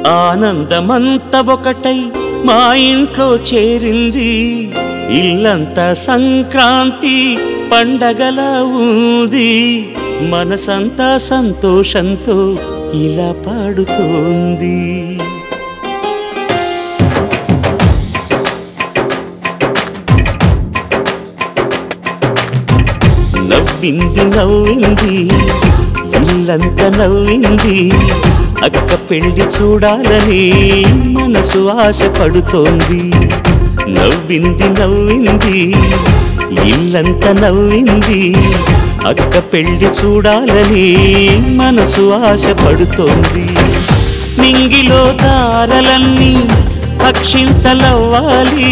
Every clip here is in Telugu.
ఆనందమంత ఒకటై మా ఇంట్లో చేరింది ఇల్లంతా సంక్రాంతి పండగలా ఉంది మనసంతా సంతోషంతో ఇలా పాడుతోంది నవ్వింది నవ్వింది ఇల్లంతా నవ్వింది అక్క పెళ్లి చూడాలని మనసు ఆశపడుతోంది నవ్వింది నవ్వింది ఇల్లంతా నవ్వింది అక్క పెళ్లి చూడాలని మనసు ఆశపడుతోంది నింగిలో తారలన్నీ అక్షింతలవ్వాలి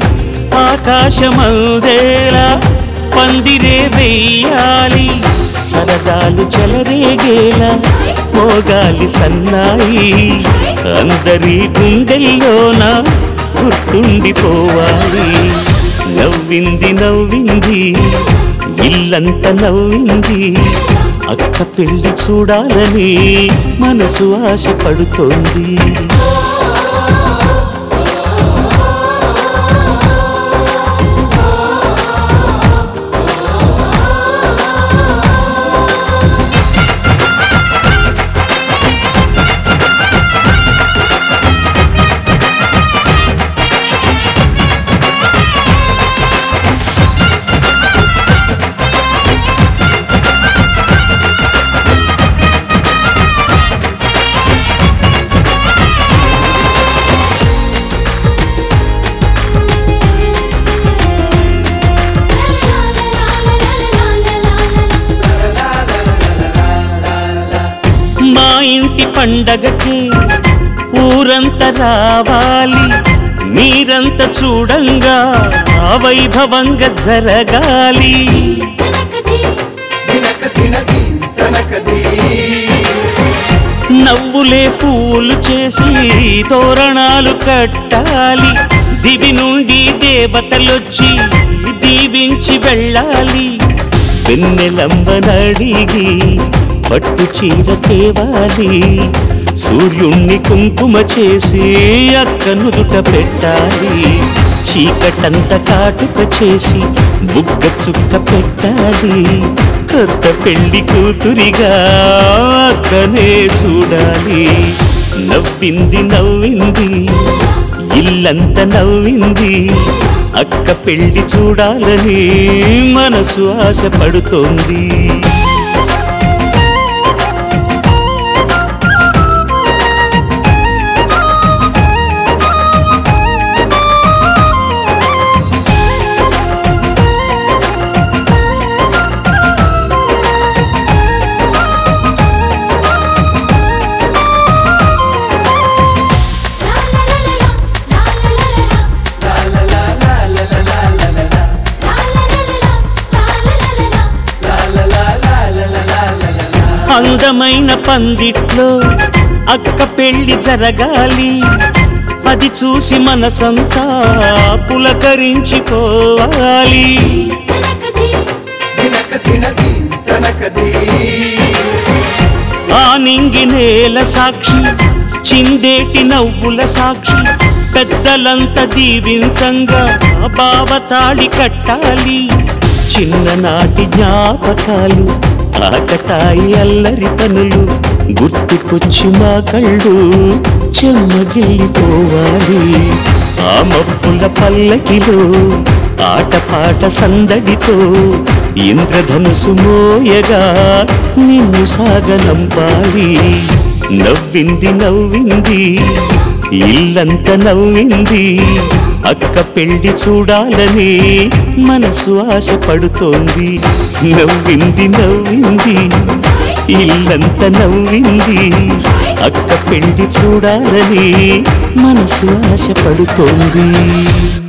ఆకాశమందేలా పందిరే వెయ్యాలి సరదాలు చెలరేగేలా మోగాలి సన్నాయి అందరి గుండెల్లోన గుర్తుండిపోవాలి నవ్వింది నవ్వింది ఇల్లంత నవ్వింది అక్క పెళ్లి చూడాలని మనసు ఆశపడుతోంది మా ఇంటి పండగకి ఊరంతా రావాలి మీరంతా చూడంగా వైభవంగా జరగాలి నవ్వులే పువ్వులు చేసి తోరణాలు కట్టాలి దివి నుండి దేవతలొచ్చి దీవించి వెళ్ళాలి వెన్నెలంబనడిగి పట్టు చీర తేవాలి సూర్యుణ్ణి కుంకుమ చేసి అక్క నుదుట పెట్టాలి చీకటంత కాటుక చేసి బుగ్గ చుక్క పెట్టాలి కొత్త పెళ్లి కూతురిగా అక్కనే చూడాలి నవ్వింది నవ్వింది ఇల్లంత నవ్వింది అక్క పెళ్లి చూడాలని మనసు ఆశపడుతోంది అందమైన పందిట్లో అక్క పెళ్లి జరగాలి అది చూసి మనసంతా పులకరించిపోవాలి ఆ నింగి నేల సాక్షి చిందేటి నవ్వుల సాక్షి పెద్దలంతా దీవించంగా బావతాళి కట్టాలి చిన్ననాటి జ్ఞాపకాలు ఆకతాయి అల్లరి పనులు గుర్తుకొచ్చి మా కళ్ళు చెమ్మగిల్లిపోవాలి ఆ మబ్బుల పల్లకిలో ఆటపాట సందడితో ఇంద్రధనుసు మోయగా నిన్ను సాగనంపాలి నవ్వింది నవ్వింది ఇల్లంత నవ్వింది అక్క పెళ్లి చూడాలని మనసు ఆశపడుతోంది నవ్వింది నవ్వింది ఇల్లంత నవ్వింది అక్క పెళ్లి చూడాలని మనసు ఆశపడుతోంది